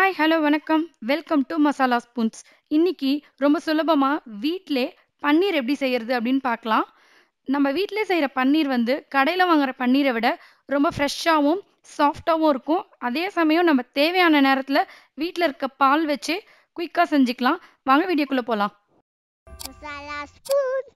Hi hello வணக்கம் welcome to Masala spoons இன்னைக்கு ரொம்ப சுலபமா வீட்டிலே பன்னீர் எப்படி செய்யறது அப்படின்னு பார்க்கலாம் நம்ம வீட்டிலே செய்கிற பன்னீர் வந்து கடையில் வாங்குற பன்னீரை விட ரொம்ப ஃப்ரெஷ்ஷாகவும் சாஃப்டாகவும் இருக்கும் அதே சமயம் நம்ம தேவையான நேரத்தில் வீட்டில் இருக்க பால் வச்சு குயிக்காக செஞ்சுக்கலாம் வாங்க வீடியோக்குள்ளே போகலாம் Masala spoons.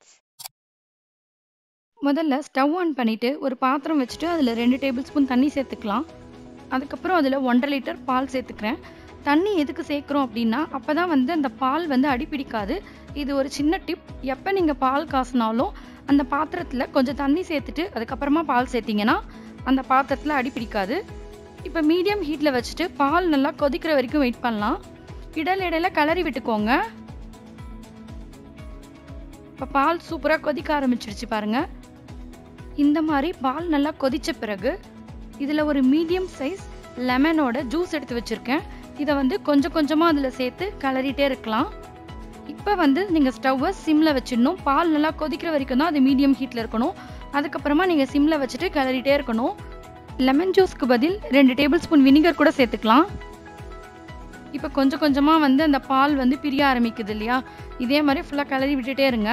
முதல்ல ஸ்டவ் ஆன் பண்ணிவிட்டு ஒரு பாத்திரம் வச்சுட்டு அதில் ரெண்டு டேபிள் ஸ்பூன் தண்ணி சேர்த்துக்கலாம் அதுக்கப்புறம் அதில் ஒன்றரை லிட்டர் பால் சேர்த்துக்கிறேன் தண்ணி எதுக்கு சேர்க்குறோம் அப்படின்னா அப்போ தான் வந்து அந்த பால் வந்து அடிப்பிடிக்காது இது ஒரு சின்ன டிப் எப்போ நீங்கள் பால் காசுனாலும் அந்த பாத்திரத்தில் கொஞ்சம் தண்ணி சேர்த்துட்டு அதுக்கப்புறமா பால் சேர்த்திங்கன்னா அந்த பாத்திரத்தில் அடிப்பிடிக்காது இப்போ மீடியம் ஹீட்டில் வச்சுட்டு பால் நல்லா கொதிக்கிற வரைக்கும் வெயிட் பண்ணலாம் இடையில இடையில கிளறி விட்டுக்கோங்க இப்போ பால் சூப்பராக கொதிக்க ஆரம்பிச்சிடுச்சு பாருங்க இந்த மாதிரி பால் நல்லா கொதிச்ச பிறகு இதில் ஒரு மீடியம் சைஸ் லெமனோட ஜூஸ் எடுத்து வச்சுருக்கேன் இதை வந்து கொஞ்சம் கொஞ்சமாக அதில் சேர்த்து கிளறிட்டே இருக்கலாம் இப்போ வந்து நீங்கள் ஸ்டவ்வை சிம்மில் வச்சிடணும் பால் நல்லா கொதிக்கிற வரைக்கும் தான் அது மீடியம் ஹீட்டில் இருக்கணும் அதுக்கப்புறமா நீங்கள் சிம்மில் வச்சுட்டு கிளறிட்டே இருக்கணும் லெமன் ஜூஸ்க்கு பதில் ரெண்டு டேபிள் ஸ்பூன் வினிகர் கூட சேர்த்துக்கலாம் இப்போ கொஞ்சம் கொஞ்சமாக வந்து அந்த பால் வந்து பிரிய ஆரம்பிக்குது இல்லையா இதே மாதிரி ஃபுல்லாக கிளறி விட்டுட்டே இருங்க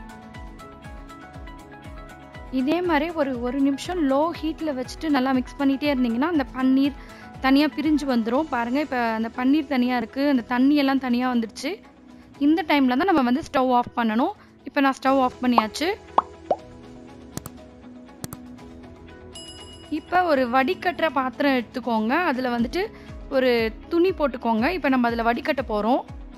இதே மாதிரி ஒரு ஒரு நிமிஷம் லோ ஹீட்டில் வச்சுட்டு நல்லா மிக்ஸ் பண்ணிகிட்டே இருந்தீங்கன்னா அந்த பன்னீர் தனியாக பிரிஞ்சு வந்துடும் பாருங்கள் இப்போ அந்த பன்னீர் தனியாக இருக்குது அந்த தண்ணி எல்லாம் தனியாக வந்துடுச்சு இந்த டைமில் தான் நம்ம வந்து ஸ்டவ் ஆஃப் பண்ணணும் இப்போ நான் ஸ்டவ் ஆஃப் பண்ணியாச்சு இப்போ ஒரு வடிகட்டுற பாத்திரம் எடுத்துக்கோங்க அதில் வந்துட்டு ஒரு துணி போட்டுக்கோங்க இப்போ நம்ம அதில் வடிகட்ட போகிறோம்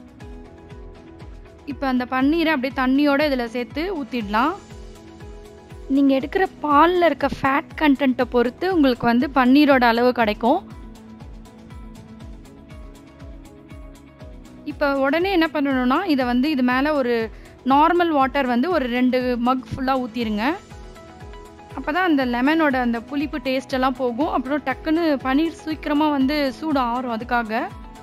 இப்போ அந்த பன்னீரை அப்படியே தண்ணியோட இதில் சேர்த்து ஊற்றிடலாம் நீங்கள் எடுக்கிற பாலில் இருக்க ஃபேட் கண்டென்ட்டை பொறுத்து உங்களுக்கு வந்து பன்னீரோட அளவு கிடைக்கும் இப்போ உடனே என்ன பண்ணணும்னா இதை வந்து இது மேலே ஒரு நார்மல் வாட்டர் வந்து ஒரு ரெண்டு மக் ஃபுல்லாக ஊற்றிடுங்க அப்போ தான் அந்த லெமனோட அந்த புளிப்பு டேஸ்ட் எல்லாம் போகும் அப்புறம் டக்குன்னு பன்னீர் சீக்கிரமாக வந்து சூடு ஆறும் அதுக்காக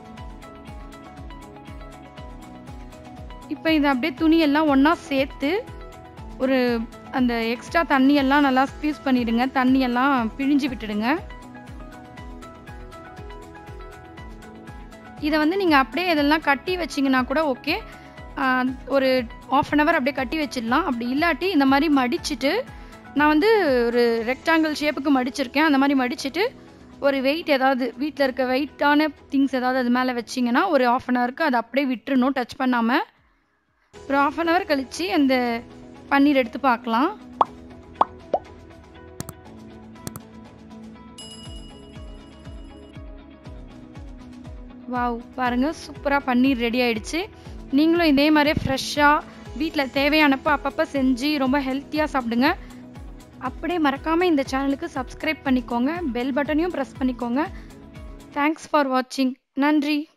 இப்போ இதை அப்படியே துணியெல்லாம் ஒன்றா சேர்த்து ஒரு அந்த எக்ஸ்ட்ரா தண்ணியெல்லாம் நல்லா ஸ்க்வீஸ் பண்ணிடுங்க தண்ணியெல்லாம் பிழிஞ்சு விட்டுடுங்க இதை வந்து நீங்கள் அப்படியே இதெல்லாம் கட்டி வச்சிங்கன்னா கூட ஓகே ஒரு ஆஃப் அன் ஹவர் அப்படியே கட்டி வச்சிடலாம் அப்படி இல்லாட்டி இந்த மாதிரி மடிச்சிட்டு நான் வந்து ஒரு ரெக்டாங்கிள் ஷேப்புக்கு மடிச்சிருக்கேன் அந்த மாதிரி மடிச்சிட்டு ஒரு வெயிட் ஏதாவது வீட்டில் இருக்க வெயிட்டான திங்ஸ் ஏதாவது அது மேலே வச்சிங்கன்னா ஒரு ஆஃப் அன் ஹவருக்கு அதை அப்படியே விட்டுறணும் டச் பண்ணாமல் ஒரு ஆஃப் அன் ஹவர் கழித்து அந்த பன்னீர் எடுத்து பார்க்கலாம் வாவ் பாருங்கள் சூப்பராக பன்னீர் ரெடி ஆயிடுச்சு நீங்களும் இதே மாதிரியே ஃப்ரெஷ்ஷாக வீட்டில் தேவையானப்போ அப்பப்போ செஞ்சு ரொம்ப ஹெல்த்தியாக சாப்பிடுங்க அப்படியே மறக்காமல் இந்த சேனலுக்கு சப்ஸ்கிரைப் பண்ணிக்கோங்க பெல் பட்டனையும் ப்ரெஸ் பண்ணிக்கோங்க தேங்க்ஸ் ஃபார் வாட்சிங் நன்றி